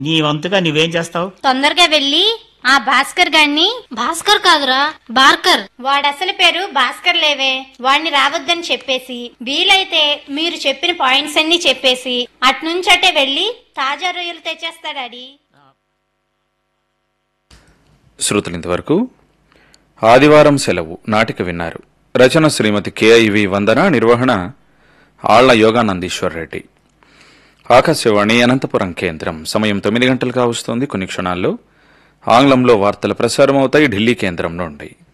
నీ వంతుగా నువ్వేం చేస్తావు తొందరగా వెళ్ళి ఆ భాస్కర్ గాన్ని భాస్కర్ కాదురా బార్కర్ వాడసలు పేరు భాస్కర్ లేవే వాడిని రావద్దని చెప్పేసి వీలైతే మీరు చెప్పిన పాయింట్స్ అన్ని చెప్పేసి అట్నుంచటే వెళ్ళి తాజా రొయ్యలు తెచ్చేస్తాడాడి శ్రోతలు ఇంతవరకు ఆదివారం సెలవు నాటిక విన్నారు రచన శ్రీమతి కేఐవి వందన నిర్వహణ ఆళ్ల యోగానందీశ్వర్ రెడ్డి ఆకాశవాణి అనంతపురం కేంద్రం సమయం తొమ్మిది గంటలుగా వస్తోంది కొన్ని క్షణాల్లో ఆంగ్లంలో వార్తలు ప్రసారమవుతాయి ఢిల్లీ కేంద్రం నుండి